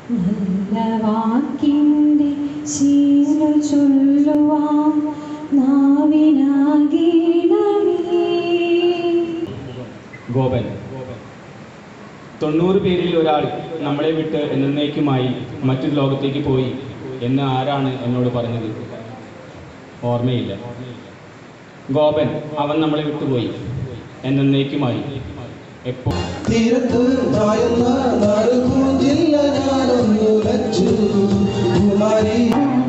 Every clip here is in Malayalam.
നല്ല വാക്കിൻ്റെ ശീല ചൊല്ലുവാൻ നാവിനാകീണമേ ഗോപൻ തൊണ്ണൂറ് പേരിൽ ഒരാൾ നമ്മളെ വിട്ട് എന്നേക്കുമായി മറ്റൊരു ലോകത്തേക്ക് പോയി എന്ന് ആരാണ് എന്നോട് പറഞ്ഞത് ഓർമ്മയില്ല ഗോപൻ അവൻ നമ്മളെ വിട്ടുപോയി എന്നേക്കുമായി എപ്പോൾ തീരത്ത് തായുന്ന നറുകൂഞ്ചില്ല ഞാനൊന്നു ലച്ചു കുമാരി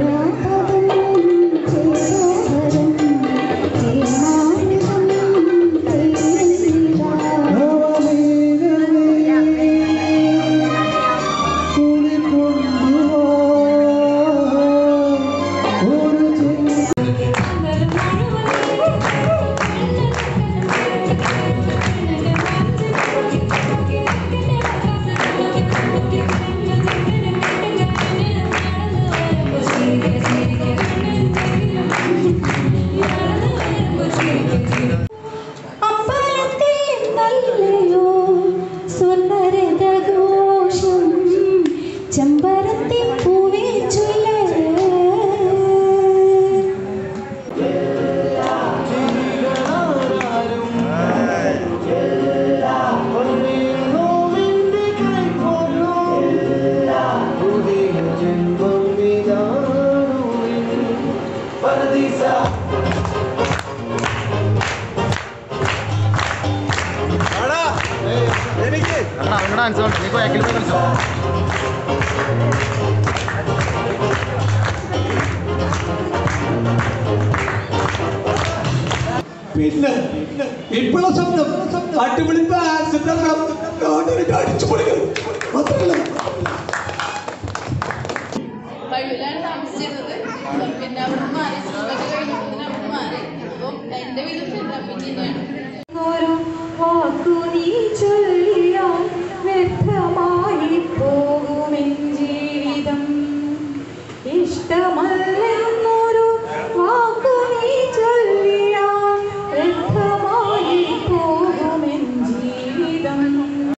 അമ്പലത്തിൽ നല്ലയോ സ്വർണ്ണരഥഘോഷം ചെമ്പരത്തി പൂവേ ചൊല്ല പിന്നെ ഇപ്പോഴുള്ള ശബ്ദം അടിപൊളി ബാൻസ് അടിച്ചു പൊളിക്കണം മാത്രമല്ല